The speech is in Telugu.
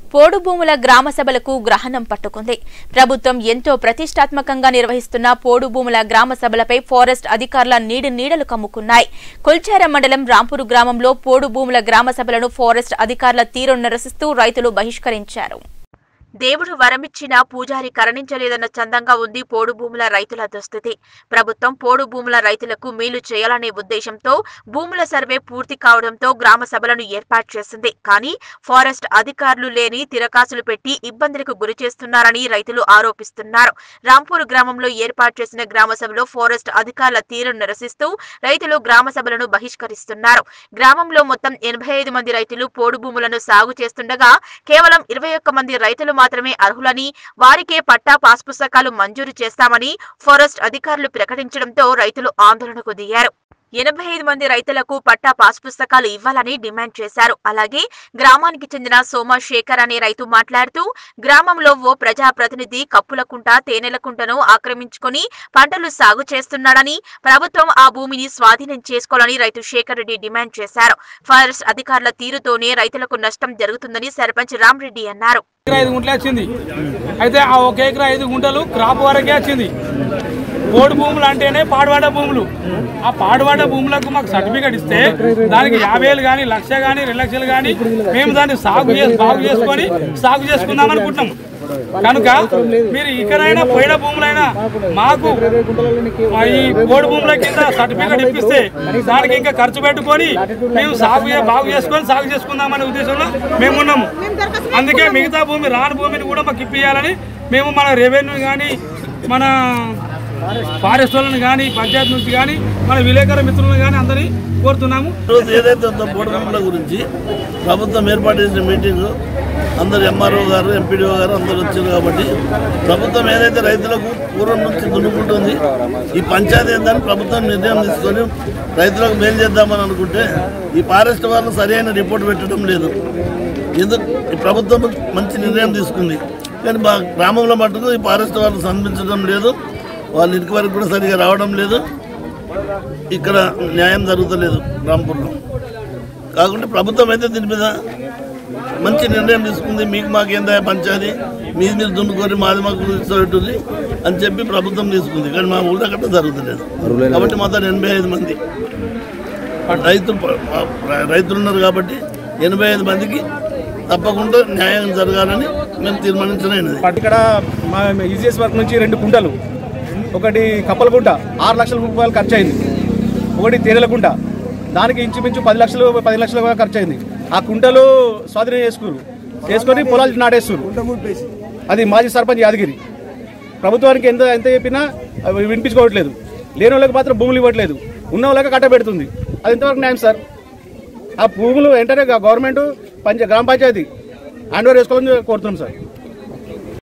పోడు భూముల గ్రామ సభలకు గ్రహణం పట్టుకుంది ప్రభుత్వం ఎంతో ప్రతిష్టాత్మకంగా నిర్వహిస్తున్న పోడు భూముల గ్రామ సభలపై ఫారెస్ట్ అధికారుల నీడి నీడలు కమ్ముకున్నాయి కొల్చార మండలం రాంపూరు గ్రామంలో పోడు భూముల గ్రామ సభలను ఫారెస్ట్ అధికారుల తీరును నిరసిస్తూ రైతులు బహిష్కరించారు దేవుడు వరమిచ్చిన పూజారి కరణించలేదన్న చందంగా ఉంది పోడు భూముల రైతుల దుస్థితి ప్రభుత్వం పోడు భూముల రైతులకు మేలు చేయాలనే ఉద్దేశంతో భూముల సర్వే పూర్తి కావడంతో గ్రామ సభలను ఏర్పాటు చేసింది కానీ ఫారెస్ట్ అధికారులు లేని తిరకాసులు పెట్టి ఇబ్బందులకు గురి చేస్తున్నారని రైతులు ఆరోపిస్తున్నారు రాంపూర్ గ్రామంలో ఏర్పాటు చేసిన గ్రామ సభలో ఫారెస్ట్ అధికారుల తీరును నిరసిస్తూ రైతులు గ్రామ సభలను బహిష్కరిస్తున్నారు గ్రామంలో మొత్తం ఎనభై ఐదు మంది రైతులు పోడు భూములను సాగు చేస్తుండగా కేవలం ఇరవై ఒక్క మంది రైతులు మాత్రమే అర్హులని వారికే పట్టా పాస్ పుస్తకాలు మంజూరు చేస్తామని ఫారెస్ట్ అధికారులు ప్రకటించడంతో రైతులు ఆందోళనకు దిగారు ఎనభై ఐదు మంది రైతులకు పట్టా పాస్ పుస్తకాలు ఇవ్వాలని డిమాండ్ చేశారు అలాగే గ్రామానికి చెందిన సోమశేఖర్ అనే రైతు మాట్లాడుతూ గ్రామంలో ఓ ప్రజాప్రతినిధి కప్పులకుంట తేనెలకుంటను ఆక్రమించుకొని పంటలు సాగు చేస్తున్నాడని ప్రభుత్వం ఆ భూమిని స్వాధీనం చేసుకోవాలని రైతు శేఖర్ రెడ్డి డిమాండ్ చేశారు ఫారెస్ట్ అధికారుల తీరుతోనే రైతులకు నష్టం జరుగుతుందని సర్పంచ్ రామరెడ్డి అన్నారు ఎకరా ఐదు గుంటలే వచ్చింది అయితే ఆ ఒక ఎకరా ఐదు గుంటలు క్రాప్ వరకే వచ్చింది పోడు భూములు అంటేనే పాడువాడ భూములు ఆ పాడువాడ భూములకు మాకు సర్టిఫికేట్ ఇస్తే దానికి యాభై వేలు కానీ లక్ష కానీ రెండు లక్షలు కానీ మేము దాన్ని సాగు చేసి బాగు చేసుకొని సాగు చేసుకుందాం అనుకుంటున్నాం కనుక మీరు ఇకనైనా పోయిన భూములైనా మాకు ఆ ఈ పోడు భూముల కింద సర్టిఫికేట్ ఇప్పిస్తే దానికి ఇంకా ఖర్చు పెట్టుకొని మేము సాగు చే- బాగు చేసుకొని సాగు చేసుకుందామనే ఉద్దేశంలో మేము ఉన్నాము అందుకే మిగతా భూమి రాని భూమిని కూడా మాకు ఇప్పియాలని మేము మన రెవెన్యూ కానీ మన ఫారెస్ట్ వాళ్ళని కానీ పంచాయతీ నుంచి కానీ మన విలేకరు మిత్రులను కానీ అందరినీ కోరుతున్నాము ఈరోజు ఏదైతే ఉందో బోర్డుల గురించి ప్రభుత్వం ఏర్పాటు చేసిన మీటింగ్ అందరు ఎంఆర్ఓ గారు ఎంపీడీఓ గారు అందరూ వచ్చారు కాబట్టి ప్రభుత్వం ఏదైతే రైతులకు పూర్వం నుంచి దున్నుకుంటుంది ఈ పంచాయతీ ఏందని ప్రభుత్వం నిర్ణయం తీసుకొని రైతులకు మేలు చేద్దామని అనుకుంటే ఈ ఫారెస్ట్ వాళ్ళు సరైన రిపోర్ట్ పెట్టడం లేదు ఎందుకు ఈ ప్రభుత్వం మంచి నిర్ణయం తీసుకుంది కానీ మా గ్రామంలో మటుకు ఈ ఫారెస్ట్ వాళ్ళు సంధించడం లేదు వాళ్ళ ఇంటి వరకు కూడా సరిగా రావడం లేదు ఇక్కడ న్యాయం జరుగుతలేదు రాంపూర్లో కాకుండా ప్రభుత్వం అయితే దీని మీద మంచి నిర్ణయం తీసుకుంది మీకు మాకు ఏందా పంచాయతీ మీది మీరు దున్నుకొని మాది మాకు ఇస్తుంది అని చెప్పి ప్రభుత్వం తీసుకుంది కానీ మా ఊళ్ళో అక్కడ జరుగుతలేదు కాబట్టి మొత్తం ఎనభై ఐదు మంది రైతు రైతులు ఉన్నారు కాబట్టి ఎనభై ఐదు మందికి తప్పకుండా న్యాయం జరగాలని మేము తీర్మానించినది ఇక్కడ మా ఈజీఎస్ వర్క్ నుంచి రెండు కుంటలు ఒకటి కప్పలకుంట ఆరు లక్షల రూపాయలు ఖర్చు అయింది ఒకటి తేనెలకుంట దానికి ఇంచుమించు పది లక్షలు పది లక్షల రూపాయలు ఖర్చు అయింది ఆ కుంటలు స్వాధీనం చేసుకురు చేసుకొని పొలాలు నాటేస్తారు అది మాజీ సర్పంచ్ యాదగిరి ప్రభుత్వానికి ఎంత ఎంత చెప్పినా అవి వినిపించుకోవట్లేదు లేని వాళ్ళకి మాత్రం భూములు ఇవ్వట్లేదు ఉన్న వాళ్ళకి కట్టబెడుతుంది అది ఎంతవరకు న్యాయం సార్ ఆ భూములు వెంటనే గవర్నమెంట్ పంచ గ్రామ పంచాయతీ హ్యాండ్ ఓవర్ చేసుకోవాలని కోరుతున్నాం సార్